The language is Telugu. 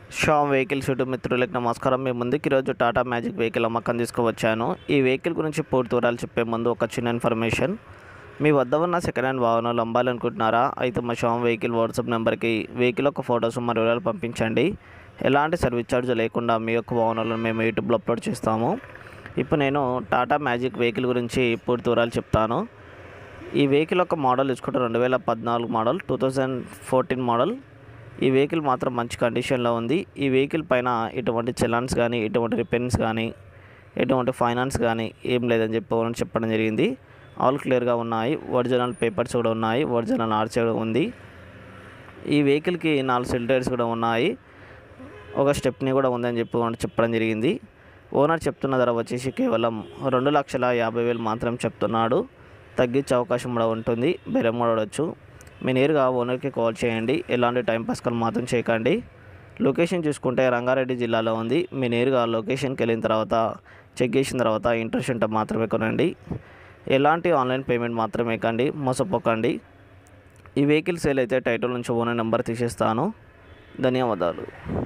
షామ్ వెహికల్స్ యూట్యూబ్ మిత్రులకు నమస్కారం మీ ముందుకు ఈరోజు టాటా మ్యాజిక్ వెహికల్ అమ్మకం తీసుకువచ్చాను ఈ వెహికల్ గురించి పూర్తి వివరాలు చెప్పే ముందు ఒక చిన్న ఇన్ఫర్మేషన్ మీ వద్ద ఉన్న సెకండ్ హ్యాండ్ వాహనాలు అమ్మాలనుకుంటున్నారా అయితే మా షామ్ వెహికల్ వాట్సాప్ నెంబర్కి వెహికల్ యొక్క ఫొటోస్ మరియు వివరాలు పంపించండి ఎలాంటి సర్వీస్ ఛార్జ్ లేకుండా మీ యొక్క వాహనాలను మేము యూట్యూబ్లో అప్లోడ్ చేస్తాము ఇప్పుడు నేను టాటా మ్యాజిక్ వెహికల్ గురించి పూర్తి వివరాలు చెప్తాను ఈ వెహికల్ యొక్క మోడల్ తీసుకుంటే రెండు వేల పద్నాలుగు model two thousand fourteen model ఈ వెహికల్ మాత్రం మంచి కండిషన్లో ఉంది ఈ వెహికల్ పైన ఎటువంటి చలాన్స్ కానీ ఎటువంటి రిపేర్స్ కానీ ఎటువంటి ఫైనాన్స్ కానీ ఏం లేదని చెప్పి ఓనర్ చెప్పడం జరిగింది ఆల్ క్లియర్గా ఉన్నాయి ఒరిజినల్ పేపర్స్ కూడా ఉన్నాయి ఒరిజినల్ ఆర్చ్ కూడా ఉంది ఈ వెహికల్కి నాలుగు సెల్ టైర్స్ కూడా ఉన్నాయి ఒక స్టెప్ని కూడా ఉందని చెప్పి ఓనర్ చెప్పడం జరిగింది ఓనర్ చెప్తున్న ధర వచ్చేసి కేవలం రెండు లక్షల యాభై వేలు మాత్రం చెప్తున్నాడు తగ్గించే అవకాశం కూడా ఉంటుంది బెరం కూడా ఉండొచ్చు మీ నేరుగా ఓనర్కి కాల్ చేయండి ఎలాంటి టైం పాస్ కాల్ మాత్రం చేయకండి లొకేషన్ చూసుకుంటే రంగారెడ్డి జిల్లాలో ఉంది మీ నేరుగా లొకేషన్కి వెళ్ళిన తర్వాత చెక్ చేసిన తర్వాత ఇంట్రెస్ట్ ఉంటే మాత్రమే కొనండి ఎలాంటి ఆన్లైన్ పేమెంట్ మాత్రమే కండి మోసపోకండి ఈ వెహికల్ సేల్ అయితే టైటిల్ నుంచి ఓనర్ నెంబర్ తీసేస్తాను ధన్యవాదాలు